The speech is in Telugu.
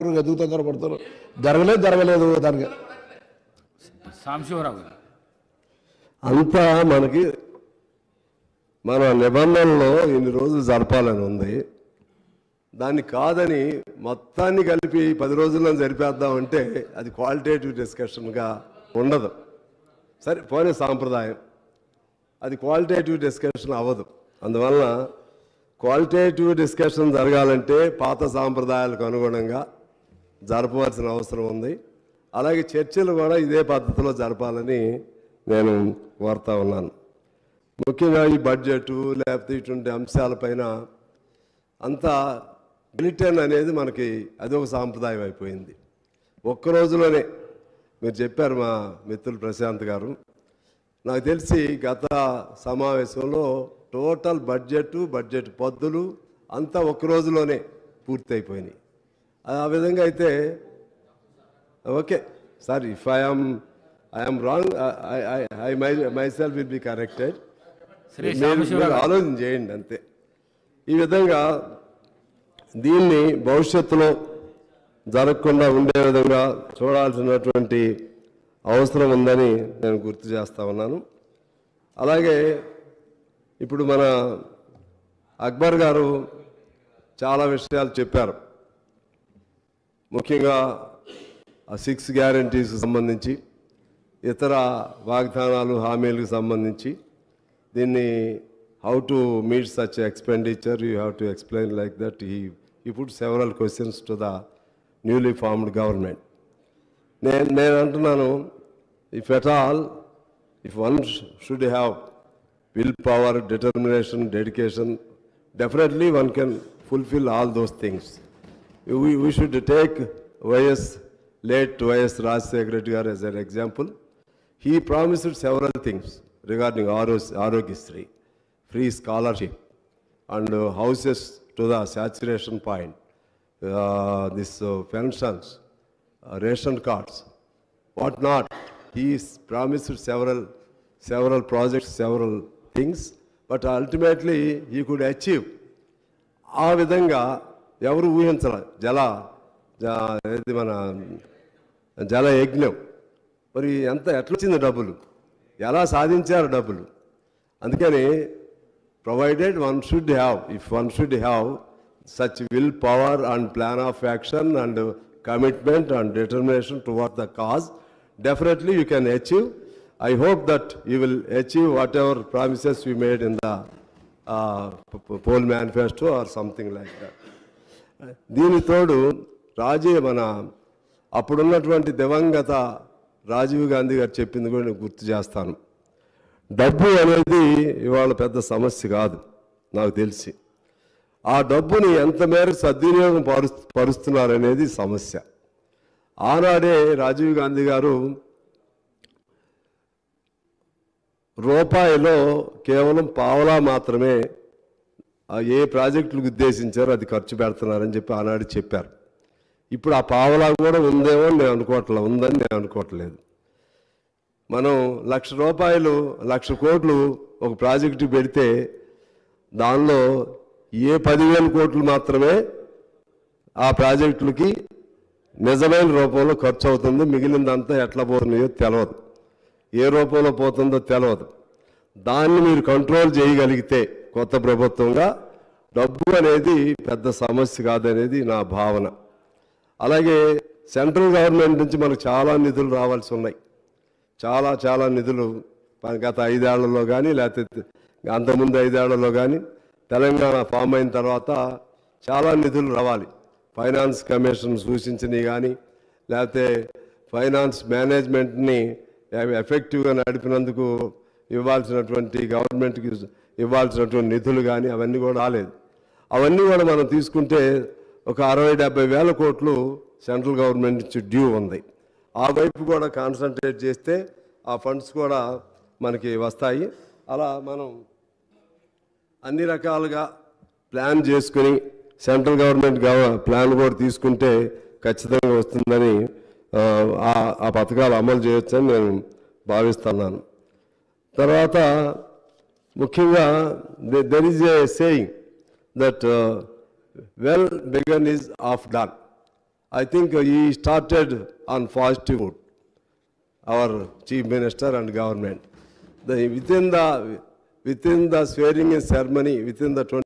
ఎందుకు తొందరపడతారు జరగలేదు జరగలేదు దానికి సాంబశివరావు గారు అంతా మనకి మన నిబంధనలో ఇన్ని రోజులు జరపాలని ఉంది దాన్ని కాదని మొత్తాన్ని కలిపి పది రోజుల్లో జరిపేద్దామంటే అది క్వాలిటేటివ్ డిస్కషన్గా ఉండదు సరే పోనీ సాంప్రదాయం అది క్వాలిటేటివ్ డిస్కషన్ అవ్వదు అందువలన క్వాలిటేటివ్ డిస్కషన్ జరగాలంటే పాత సాంప్రదాయాలకు అనుగుణంగా జరపవలసిన అవసరం ఉంది అలాగే చర్చలు కూడా ఇదే పద్ధతిలో జరపాలని నేను కోరుతా ఉన్నాను ముఖ్యంగా ఈ బడ్జెట్ లేకపోతే ఇటువంటి అంశాలపైన అంతా మిలిటన్ అనేది మనకి అదొక సాంప్రదాయం అయిపోయింది ఒక్క రోజులోనే మీరు చెప్పారు మా మిత్రులు ప్రశాంత్ గారు నాకు తెలిసి గత సమావేశంలో టోటల్ బడ్జెట్ బడ్జెట్ పద్దులు అంతా ఒక్క రోజులోనే పూర్తయిపోయినాయి ఆ విధంగా అయితే okay sir if I'm I'm wrong I my myself will be corrected Shri మీరు- సాంబశివరావు మీరు గారు ఆలోచన చేయండి అంతే ఈ విధంగా దీన్ని భవిష్యత్తులో జరగకుండా ఉండే విధంగా చూడాల్సినటువంటి అవసరం ఉందని నేను గుర్తు చేస్తా ఉన్నాను అలాగే ఇప్పుడు మన అక్బర్ గారు చాలా విషయాలు చెప్పారు ముఖ్యంగా ఆ సిక్స్ గ్యారంటీస్ సంబంధించి ఇతర వాగ్దానాలు హామీలకు సంబంధించి దీన్ని how to meet such expenditure you have to explain like that ఈ ఈ put several questions to the newly formed government నేను నేను అంటున్నాను if at all if one should have will power determination dedication definitely one can fulfil all those things we, we should take YS, late YS Rajశేఖర Reddy గారు as an example. He promised several things regarding ROS, Arogyasri, free scholarship and uh, houses to the saturation point, uh, this uh, pensions, uh, ration cards, what not. He is promised several, several projects, several things, but ultimately he could achieve ఆ విధంగా ఎవరు ఊహించరు జల జ- ఏది మన జల యజ్ఞం మరి ఎంత ఎట్లా వచ్చింది డబ్బులు ఎలా సాధించారు డబ్బులు అందుకని provided one should have if one should have such will power and plan of action and commitment and determination toward the cause definitely you can achieve I hope that you will achieve whatever promises you made in the poll manifesto or something like that దీని తోడు రాజీ మన అప్పుడున్నటువంటి దివంగత రాజీవ్ గాంధీ గారు చెప్పింది కూడా నేను గుర్తు చేస్తాను డబ్బు అనేది ఇవాళ పెద్ద సమస్య కాదు నాకు తెలిసి ఆ డబ్బుని ఎంత మేరకు సద్వినియోగం పరు పరుస్తున్నారనేది సమస్య ఆనాడే రాజీవ్ గాంధీ గారు రూపాయిలో కేవలం పావలా మాత్రమే ఆ ఏ ప్రాజెక్టులకు ఉద్దేశించారో అది ఖర్చు పెడుతున్నారని చెప్పి ఆనాడు చెప్పారు ఇప్పుడు ఆ పావలా కూడా ఉందేమో అని నేను అనుకోవట్లే ఉందని నేను అనుకోవట్లేదు మనం లక్ష రూపాయలు లక్ష కోట్లు ఒక ప్రాజెక్టు పెడితే దానిలో ఏ పదివేల కోట్లు మాత్రమే ఆ ప్రాజెక్టులకి నిజమైన రూపంలో ఖర్చు అవుతుంది మిగిలిందంతా ఎట్లా పోతున్నాయో తెలియదు ఏ రూపంలో పోతుందో తెలియదు దాన్ని మీరు కంట్రోల్ చేయగలిగితే కొత్త ప్రభుత్వంగా డబ్బు అనేది పెద్ద సమస్య కాదనేది నా భావన అలాగే సెంట్రల్ గవర్నమెంట్ నుంచి మనకు చాలా నిధులు రావాల్సి ఉన్నాయి చాలా చాలా నిధులు మన గత ఐదేళ్లలో కానీ లేకపోతే అంతకుముందు ఐదేళ్లలో కానీ తెలంగాణ ఫామ్ అయిన తర్వాత చాలా నిధులు రావాలి ఫైనాన్స్ కమిషన్ సూచించినవి కానీ లేకపోతే ఫైనాన్స్ మేనేజ్మెంట్ని ఎఫెక్టివ్గా నడిపినందుకు ఇవ్వాల్సినటువంటి గవర్నమెంట్కి ఇవ్వాల్సినటువంటి నిధులు కానీ అవన్నీ కూడా రాలేదు అవన్నీ కూడా మనం తీసుకుంటే ఒక అరవై డెబ్బై వేల కోట్లు సెంట్రల్ గవర్నమెంట్ నుంచి డ్యూ ఉంది ఆ వైపు కూడా కాన్సన్ట్రేట్ చేస్తే ఆ ఫండ్స్ కూడా మనకి వస్తాయి అలా మనం అన్ని రకాలుగా ప్లాన్ చేసుకుని సెంట్రల్ గవర్నమెంట్ గవ- ప్లాన్ కూడా తీసుకుంటే ఖచ్చితంగా వస్తుందని ఆ, ఆ- ఆ పథకాలు అమలు చేయొచ్చని నేను భావిస్తున్నాను తర్వాత ముఖ్యంగా there is a saying that well begun is half done I think he started on positive foot, our chief minister and government. The, within the, within the swearing in ceremony, within the 20